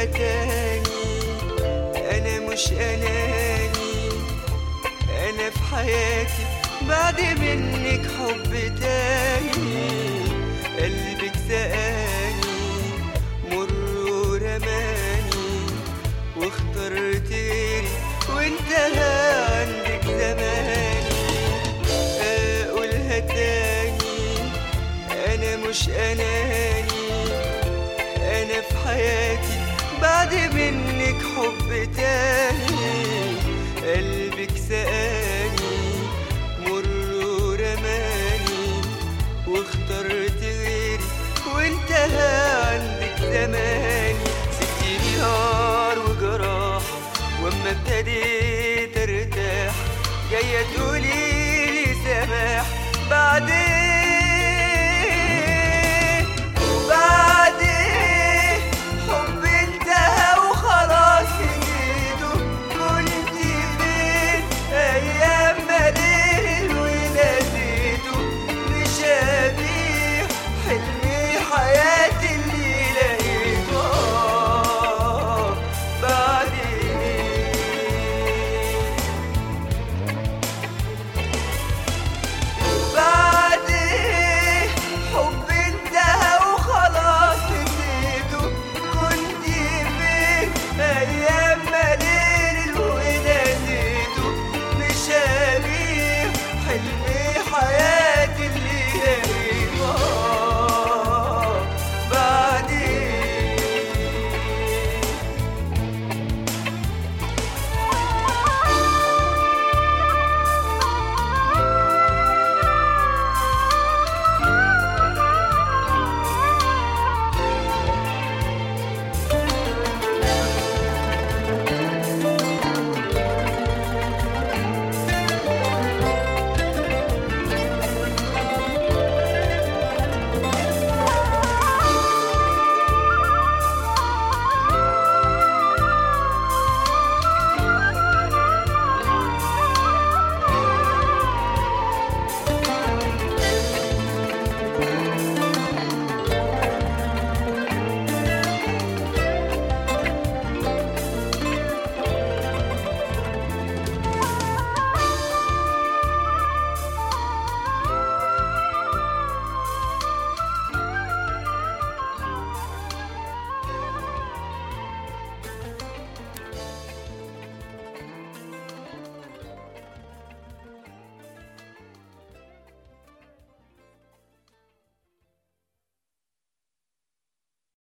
تاني انا مش اناني انا في حياتي بعد منك حب تاني قلبك سقاني مر ورماني واخترت غيري وانتهى عندك زماني اقولها تاني انا مش اناني انا في حياتي بعد منك حب تاني قلبك سقاني مر ورماني واخترت غيري وانتهى عندك زماني سبتيني نار وجراح واما ابتديت ارتاح جايه تقولي لي سماح بعد